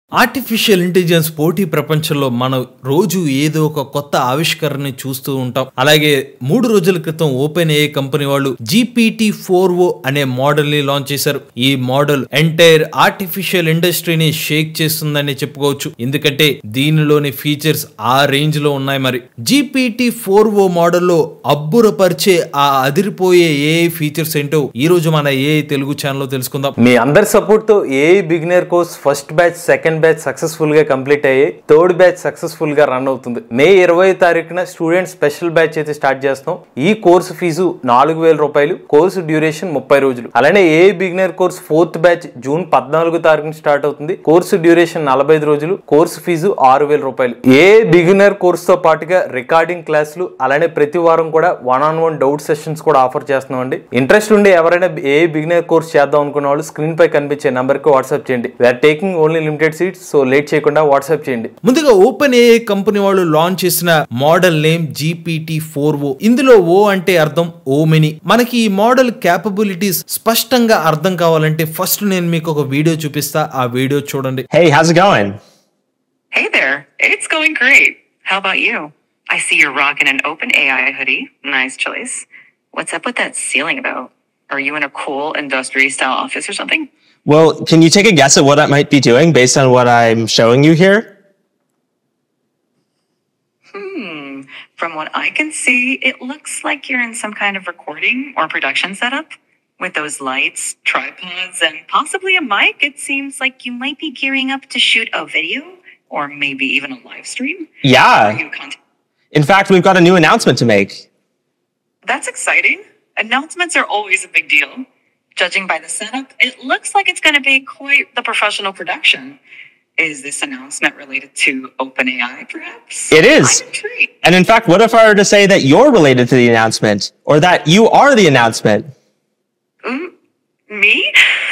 Artificial intelligence పోటీ ప్రపంచంలో మనం రోజు ఏదో ఒక కొత్త ఆవిష్కరణని చూస్తూ ఉంటాం అలాగే మూడు రోజుల క్రితం ఓపెన్ ఏ కంపెనీ వాళ్ళు జీపీటీ ఫోర్ ఓ అనే మోడల్ ని లాంచ్ చేశారు ఈ మోడల్ ఎంటైర్ ఆర్టిఫిషియల్ ఇండస్ట్రీని షేక్ చేస్తుందని చెప్పుకోవచ్చు ఎందుకంటే దీనిలోని ఫీచర్స్ ఆ రేంజ్ లో ఉన్నాయి మరి జీపీటీ ఫోర్ ఓ మోడల్లో అబ్బురపరిచే ఆ అదిరిపోయే ఏ ఫీచర్స్ ఏంటో ఈ రోజు మన ఏ తెలుగు ఛానల్లో తెలుసుకుందాం మీ అందరి సపోర్ట్ తో a beginner course first batch second batch successful గా కంప్లీట్ అయ్యి థర్డ్ బ్యాచ్ సక్సెస్ఫుల్ గా రన్ అవుతుంది మే ఇరవై తారీఖున స్టూడెంట్ స్పెషల్ బ్యాచ్ అయితే స్టార్ట్ చేస్తాం ఈ కోర్సు ఫీజు నాలుగు వేల రూపాయలు కోర్సు డ్యూరేషన్ ముప్పై రోజులు అలానే a beginner course fourth batch June పద్నాలుగు తారీఖున స్టార్ట్ అవుతుంది కోర్సు డ్యూరేషన్ నలభై ఐదు రోజులు కోర్సు ఫీజు ఆరు వేల రూపాయలు ఏ బిగినర్ కోర్స్ తో పాటుగా రికార్డింగ్ క్లాసులు అలానే ప్రతి వారం కూడా one on one doubt sessions కూడా ఆఫర్ చేస్తున్నాం అండి ఇంట్రెస్ట్ ఉండి ఎవరైనా ఏ బిగినర్ కోర్స్ చేద్దాం అనుకున్న వాళ్ళు స్క్రీన్ పై కనిపించే నంబర్ కి వాట్సాప్ చేయండి we are taking only limited seats so late చేయకుండా వాట్సాప్ చేయండి ముందుగా ఓపెన్ ఏఐ కంపెనీ వాళ్ళు లాంచ్ చేసిన model name GPT four o ఇందులో ఓ అంటే అర్థం ఓమిని మనకి ఈ మోడల్ క్యాపబిలిటీస్ స్పష్టంగా అర్థం కావాలంటే ఫస్ట్ నేను మీకు ఒక వీడియో చూపిస్తా ఆ వీడియో చూడండి Hey, how's it going? Hey there. It's going great. How about you? I see you're rocking an open AI hoodie. Nice choice. What's up with that ceiling about? Are you in a cool industry style office or something? Well, can you take a guess at what I might be doing based on what I'm showing you here? Hmm. From what I can see, it looks like you're in some kind of recording or production setup. With those lights, tripods, and possibly a mic, it seems like you might be gearing up to shoot a video or maybe even a live stream. Are Yeah. you content? In fact, we've got a new announcement to make. That's exciting. Announcements are always a big deal. Judging by the setup, it looks like it's going to be quite the professional production. Is this announcement related to OpenAI, perhaps? It is. I'm intrigued. And in fact, what if I were to say that you're related to the announcement or that you are the announcement? Mm, me?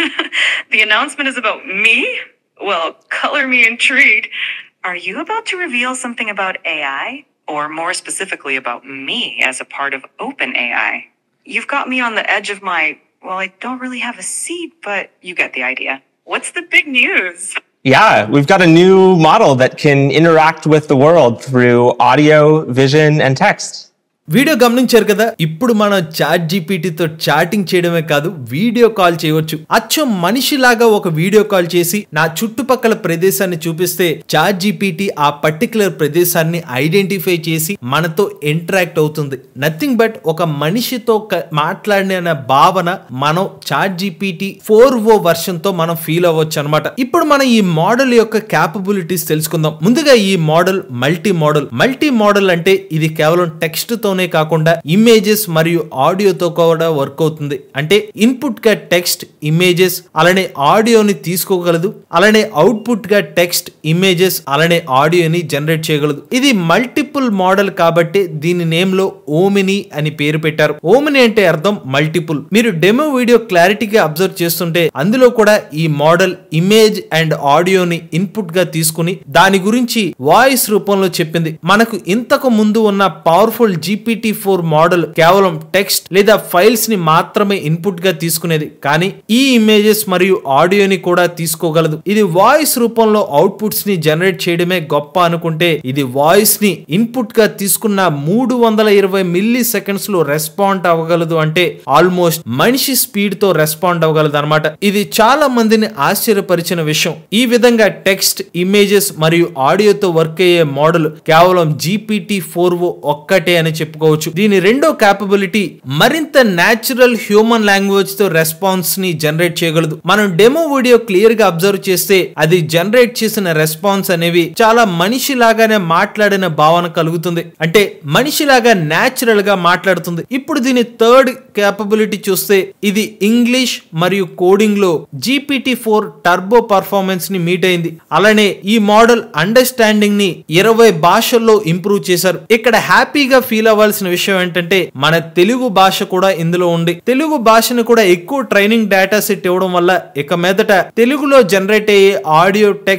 the announcement is about me? Well, color me intrigued. Are you about to reveal something about AI? Or more specifically, about me as a part of OpenAI? You've got me on the edge of my, well, I don't really have a seat, but you get the idea. What's the big news? Yeah, we've got a new model that can interact with the world through audio, vision, and text. Video గమనించారు కదా ఇప్పుడు మనం chat జీపీటీతో chatting చేయడమే కాదు video call చేయవచ్చు అచ్చం మనిషిలాగా ఒక వీడియో కాల్ చేసి నా చుట్టుపక్కల ప్రదేశాన్ని చూపిస్తే చాట్ జీపీటీ ఆ పర్టికులర్ ప్రదేశాన్ని ఐడెంటిఫై చేసి మనతో ఇంటరాక్ట్ అవుతుంది నథింగ్ బట్ ఒక మనిషితో క- మాట్లాడిన భావన మనం ChatGPT four o version తో మనం ఫీల్ అవ్వచ్చు అనమాట ఇప్పుడు మనం ఈ మోడల్ యొక్క క్యాపబిలిటీస్ తెలుసుకుందాం ముందుగా ఈ model multi model multi model అంటే ఇది కేవలం టెక్స్ట్ తోనే కాకుండా ఇమేజెస్ మరియు ఆడియోతో కూడా వర్క్ అవుతుంది అంటే ఇన్పుట్ గా టెక్స్ట్ ఇమేజెస్ అలానే ఆడియోని తీసుకోగలదు అలానే అవుట్పుట్ గా టెక్స్ట్ ఇమేజెస్ అలానే ఆడియోని జనరేట్ చేయగలదు ఇది మల్టిపుల్ మోడల్ కాబట్టి దీని నేమ్ లో ఓమిని అని పేరు పెట్టారు ఓమిని అంటే అర్థం మల్టిపుల్ మీరు డెమో వీడియో క్లారిటీగా అబ్జర్వ్ చేస్తుంటే అందులో కూడా ఈ మోడల్ ఇమేజ్ అండ్ ఆడియోని ఇన్పుట్ గా తీసుకుని దాని గురించి వాయిస్ రూపంలో చెప్పింది మనకు ఇంతకు ముందు ఉన్న పవర్ఫుల్ జీపీటీ ఫోర్ మోడల్ కేవలం టెక్స్ట్ లేదా ఫైల్స్ ని మాత్రమే ఇన్పుట్ గా తీసుకునేది కానీ ఈ ఇమేజెస్ మరియు ఆడియోని కూడా తీసుకోగలదు ఇది వాయిస్ రూపంలో అవుట్పుట్స్ ని జనరేట్ చేయడమే గొప్ప అనుకుంటే ఇది వాయిస్ ని ఇన్పుట్ గా తీసుకున్న మూడు వందల ఇరవై మిల్లీ సెకండ్స్ లో రెస్పాండ్ అవ్వగలదు అంటే ఆల్మోస్ట్ మనిషి స్పీడ్ తో రెస్పాండ్ అవ్వగలదు అనమాట ఇది చాలా మందిని ఆశ్చర్యపరిచిన విషయం ఈ విధంగా టెక్స్ట్ ఇమేజెస్ మరియు ఆడియోతో వర్క్ అయ్యే మోడల్ కేవలం జీపీటీ ఫోర్ ఓ ఒక్కటే అని చెప్పుకోవచ్చు దీని రెండో క్యాపబిలిటీ మరింత నేచురల్ హ్యూమన్ లాంగ్వేజ్ తో రెస్పాన్స్ ని జనరేట్ చేయగలదు మనం డెమో వీడియో క్లియర్ గా అబ్జర్వ్ చేస్తే అది జనరేట్ చేసిన రెస్పాన్స్ అనేవి చాలా మనిషి లాగానే మాట్లాడిన భావన కలుగుతుంది అంటే మనిషిలాగా నేచురల్ గా మాట్లాడుతుంది ఇప్పుడు దీని థర్డ్ క్యాపబిలిటీ చూస్తే ఇది ఇంగ్లీష్ మరియు కోడింగ్ లో జీపీటీ ఫోర్ టర్బో పర్ఫార్మెన్స్ ని మీట్ అయింది అలానే ఈ మోడల్ అండర్స్టాండింగ్ ని ఇరవై భాషల్లో ఇంప్రూవ్ చేశారు ఇక్కడ హ్యాపీగా ఫీల్ అవ్వాల్సిన విషయం ఏంటంటే మన తెలుగు భాష కూడా ఇందులో ఉంది తెలుగు భాషను కూడా ఎక్కువ ట్రైనింగ్ డేటా సెట్ ఇవ్వడం వల్ల ఇక మీదట తెలుగులో జనరేట్ అయ్యే ఆడియో టెక్స్ట్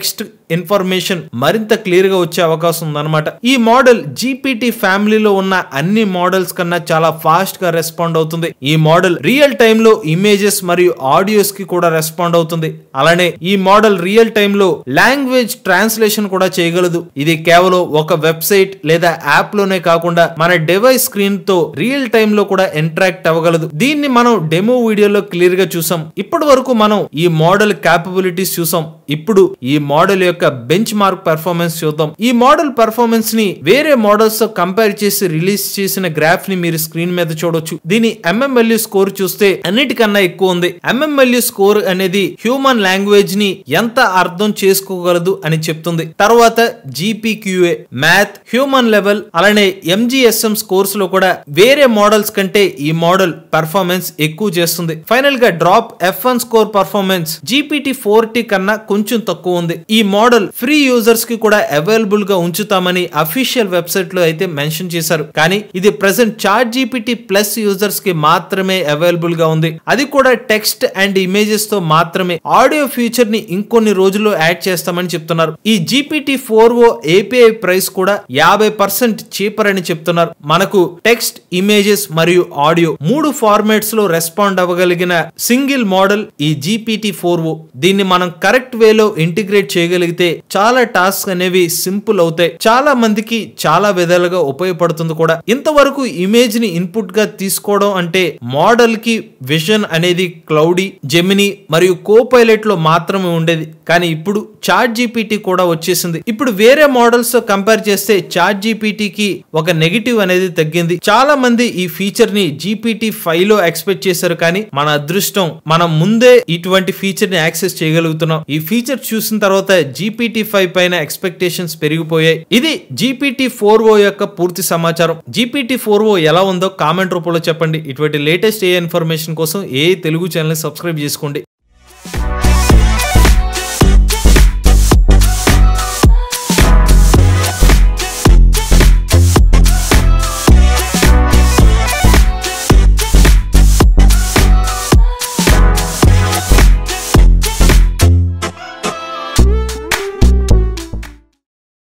ఇన్ఫర్మేషన్ మరింత క్లియర్ గా వచ్చే అవకాశం ఉందన్నమాట ఈ మోడల్ జీపీటీ ఫ్యామిలీలో ఉన్న అన్ని మోడల్స్ కన్నా చాలా ఫాస్ట్ గా రెస్పాండ్ అవుతుంది ఈ మోడల్ రియల్ టైమ్ లో ఇమేజెస్ మరియు ఆడియోస్ కి కూడా రెస్పాండ్ అవుతుంది అలానే ఈ మోడల్ రియల్ టైమ్ లో లాంగ్వేజ్ ట్రాన్స్లేషన్ కూడా చేయగలదు ఇది కేవలం ఒక వెబ్సైట్ లేదా యాప్ లోనే కాకుండా మన డివైస్ స్క్రీన్ తో రియల్ టైమ్ లో కూడా ఇంటరాక్ట్ అవ్వగలదు దీన్ని మనం డెమో వీడియోలో క్లియర్ గా చూసాం ఇప్పటి వరకు మనం ఈ మోడల్ క్యాపబిలిటీస్ చూసాం ఇప్పుడు ఈ మోడల్ యొక్క బెంచ్ మార్క్ పెర్ఫార్మెన్స్ చూద్దాం ఈ మోడల్ పెర్ఫార్మెన్స్ ని వేరే మోడల్స్ తో కంపేర్ చేసి రిలీజ్ చేసిన గ్రాఫ్ ని మీరు స్క్రీన్ మీద చూడొచ్చు దీని ఎంఎంఎల్యూ స్కోర్ చూస్తే అన్నిటికన్నా ఎక్కువ ఉంది ఎంఎంఎల్యూ స్కోర్ అనేది హ్యూమన్ లాంగ్వేజ్ ని ఎంత అర్థం చేసుకోగలదు అని చెప్తుంది తర్వాత జీపీక్యూఏ మ్యాథ్ హ్యూమన్ లెవెల్ అలానే ఎంజిఎస్ఎం స్కోర్స్ లో కూడా వేరే మోడల్స్ కంటే ఈ మోడల్ పర్ఫార్మెన్స్ ఎక్కువ చేస్తుంది ఫైనల్ గా drop F one score performance GPT four T కన్నా కొంచెం తక్కువ ఉంది ఈ మోడల్ ఫ్రీ యూజర్స్ కి కూడా అవైలబుల్ గా ఉంచుతామని అఫీషియల్ వెబ్సైట్ లో అయితే మెన్షన్ చేశారు కానీ ఇది present chart GPT plus users కి మాత్రమే అవైలబుల్ గా ఉంది అది కూడా టెక్స్ట్ అండ్ ఇమేజెస్ తో మాత్రమే ఆడియో ఫీచర్ ని ఇంకొన్ని రోజుల్లో యాడ్ చేస్తామని చెప్తున్నారు ఈ GPT four o API price కూడా యాభై పర్సెంట్ చీపర్ అని చెప్తున్నారు మనకు టెక్స్ట్ ఇమేజెస్ మరియు ఆడియో మూడు ఫార్మాట్స్ లో రెస్పాండ్ అవ్వగలిగిన సింగిల్ మోడల్ ఈ జీపీటీ ఫోర్ ఓ దీన్ని మనం కరెక్ట్ వేలో ఇంటిగ్రేట్ చేయగలిగితే చాలా టాస్క్ అనేవి సింపుల్ అవుతాయి చాలా మందికి చాలా విధాలుగా ఉపయోగపడుతుంది కూడా ఇంతవరకు ఇమేజ్ ని ఇన్పుట్ గా తీసుకోవడం అంటే మోడల్ కి విజన్ అనేది క్లౌడీ జెమిని మరియు కో పైలట్ లో మాత్రమే ఉండేది కానీ ఇప్పుడు చాట్ జీపీటీ కూడా వచ్చేసింది ఇప్పుడు వేరే మోడల్స్ తో కంపేర్ చేస్తే చాట్ జీపీటీకి ఒక నెగిటివ్ అనేది తగ్గింది చాలా మంది ఈ ఫీచర్ ని జీపీటీ ఫైవ్ లో ఎక్స్పెక్ట్ చేశారు కానీ మన అదృష్టం మనం ముందే ఇటువంటి ఫీచర్ ని యాక్సెస్ చేయగలుగుతున్నాం ఈ ఫీచర్ చూసిన తర్వాత జీపీటీ ఫైవ్ పైన ఎక్స్పెక్టేషన్స్ పెరిగిపోయాయి ఇది జీపీటీ ఫోర్ ఓ యొక్క పూర్తి సమాచారం జీపీటీ ఫోర్ ఓ ఎలా ఉందో కామెంట్ రూపంలో చెప్పండి ఇటువంటి లేటెస్ట్ ఏ ఇన్ఫర్మేషన్ కోసం ఏ తెలుగు ఛానల్ సబ్స్క్రైబ్ చేసుకోండి